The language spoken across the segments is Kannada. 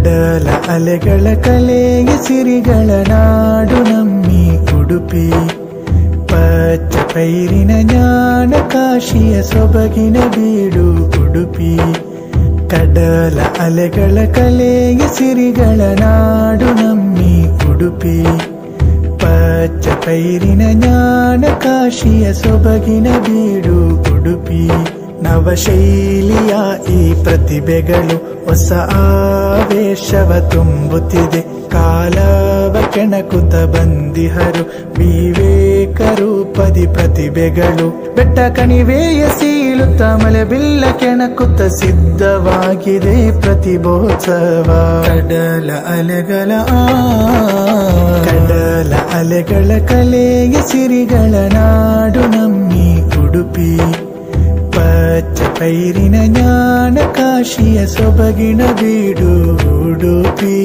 ಕಡಲ ಅಲೆಗಳ ಕಲೆಯ ಸಿರಿಗಳ ನಾಡು ನಮ್ಮಿ ಉಡುಪಿ ಪಚ್ಚ ಪೈರಿನ ಜ್ಞಾನ ಕಾಶಿಯ ಸೊಬಗಿನ ಬೀಡು ಉಡುಪಿ ಕಡಲ ಅಲೆಗಳ ಕಲೆಯ ಸಿರಿಗಳ ನಾಡು ನಮ್ಮಿ ಉಡುಪಿ ಪಚ್ಚ ಪೈರಿನ ಜ್ಞಾನ ಕಾಶಿಯ ಸೊಬಗಿನ ಬೀಡು ಉಡುಪಿ ನವಶೈಲಿಯ ಈ ಪ್ರತಿಭೆಗಳು ಹೊಸ ಆವೇಶವ ತುಂಬುತ್ತಿದೆ ಕಾಲವ ಕೆಣಕುತ್ತ ಬಂದಿಹರು ವಿವೇಕ ರೂಪದಿ ಪ್ರತಿಭೆಗಳು ಬೆಟ್ಟ ಕಣಿವೆಯ ಸೀಳುತ್ತ ಮಲೆ ಬಿಲ್ಲ ಕೆಣಕುತ್ತ ಸಿದ್ಧವಾಗಿದೆ ಪ್ರತಿಭೋತ್ಸವ ಕಡಲ ಅಲೆಗಳ ಆ ಕಡಲ ಅಲೆಗಳ ಕಲೆಯ ಸಿರಿಗಳ ನಾಡು ನಮ್ಮಿ ಉಡುಪಿ ಪಚ್ಚ ಪೈರಿನ ಜ್ಞಾನ ಕಾಶಿಯ ಸೊಬಗಿನ ಬೀಡು ಉಡುಪಿ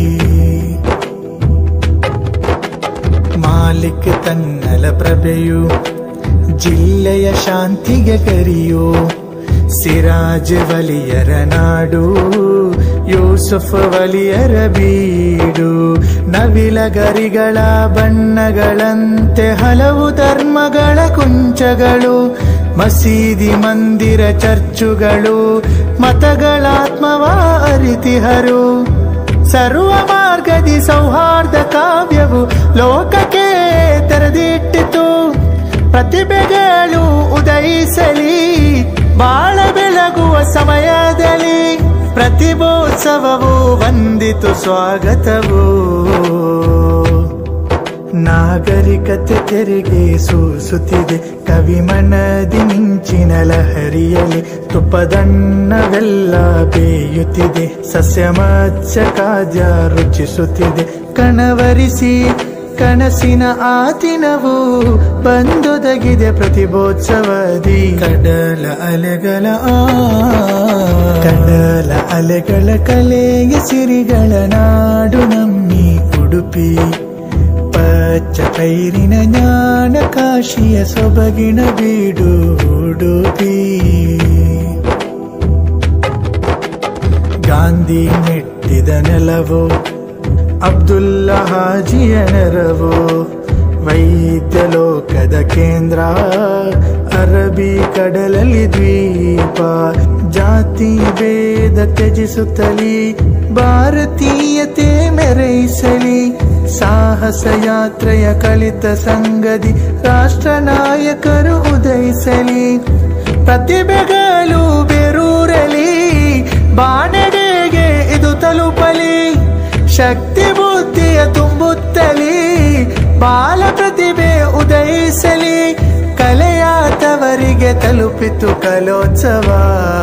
ಮಾಲಿಕ್ ತನ್ನಲ ಪ್ರಭೆಯು ಜಿಲ್ಲೆಯ ಶಾಂತಿಗೆ ಕರಿಯು ಸಿರಾಜ್ ವಲಿಯರ ನಾಡು ಯೂಸುಫ್ ವಲಿಯರ ಬೀಡು ನವಿಲ ಗರಿಗಳ ಬಣ್ಣಗಳಂತೆ ಹಲವು ಧರ್ಮಗಳ ಕುಂಚಗಳು ಮಸೀದಿ ಮಂದಿರ ಚರ್ಚುಗಳು ಮತಗಳಾತ್ಮವ ಅರಿತಿಹರು ಸರ್ವ ಮಾರ್ಗದಿ ಸೌಹಾರ್ದ ಕಾವ್ಯವು ಲೋಕಕ್ಕೆ ತೆರೆದಿಟ್ಟಿತು ಪ್ರತಿಭೆಗಳು ಉದಯಿಸಲಿ ಬಾಳ ಬೆಳಗುವ ಸಮಯದಲ್ಲಿ ಪ್ರತಿಭೋತ್ಸವವು ವಂದಿತು ಸ್ವಾಗತವು ನಾಗರಿಕತೆ ತೆರಿಗೆ ಸೂಸುತ್ತಿದೆ ಕವಿ ಮನದಿ ಮಿಂಚಿನ ಲಹರಿಯಲಿ ತುಪ್ಪದಣ್ಣವೆಲ್ಲ ಬೇಯುತ್ತಿದೆ ಸಸ್ಯ ಮತ್ಸ್ಯ ಖಾದ್ಯ ರುಚಿಸುತ್ತಿದೆ ಕಣವರಿಸಿ ಕನಸಿನ ಆ ದಿನವು ಬಂದೊದಗಿದೆ ಪ್ರತಿಭೋತ್ಸವದಿ ಕಡಲ ಅಲೆಗಳ ಆ ಕಡಲ ಅಲೆಗಳ ಕಲೆಯ ಸಿರಿಗಳ ನಾಡು ನಮ್ಮಿ ಉಡುಪಿ ಪಚ್ಚ ಪೈರಿನ ಜ್ಞಾನ ಕಾಶಿಯ ಸೊಬಗಿನ ಬೀಡು ಉಡುಪಿ ಗಾಂಧಿ ಮೆಟ್ಟಿದ ನೆಲವು ಅಬ್ದುಲ್ಲ ಹಾಜಿಯ ನೆರವು ವೈದ್ಯ ಲೋಕದ ಕೇಂದ್ರ ಅರಬಿ ಕಡಲಲ್ಲಿ ದ್ವೀಪ ಜಾತಿ ಭೇದ ತ್ಯಜಿಸುತ್ತಲಿ ಭಾರತೀಯತೆ ಮೆರೈಸಲಿ ಸಾಹಸ ಯಾತ್ರೆಯ ಕಲಿತ ಸಂಗದಿ ರಾಷ್ಟ್ರ ನಾಯಕರು ಉದಯಿಸಲಿ ಪ್ರತಿಭೆಗಳು ಬೇರೂರಲಿ ಬಾಣೆಡೆಗೆ ಇದು ತಲುಪಲಿ ಶಕ್ತಿ ಬುದ್ಧಿಯ ತುಂಬುತ್ತಲಿ ಬಾಲ ಪ್ರತಿಭೆ ಉದಯಿಸಲಿ ಕಲೆಯಾತವರಿಗೆ ತಲುಪಿತು ಕಲೋತ್ಸವ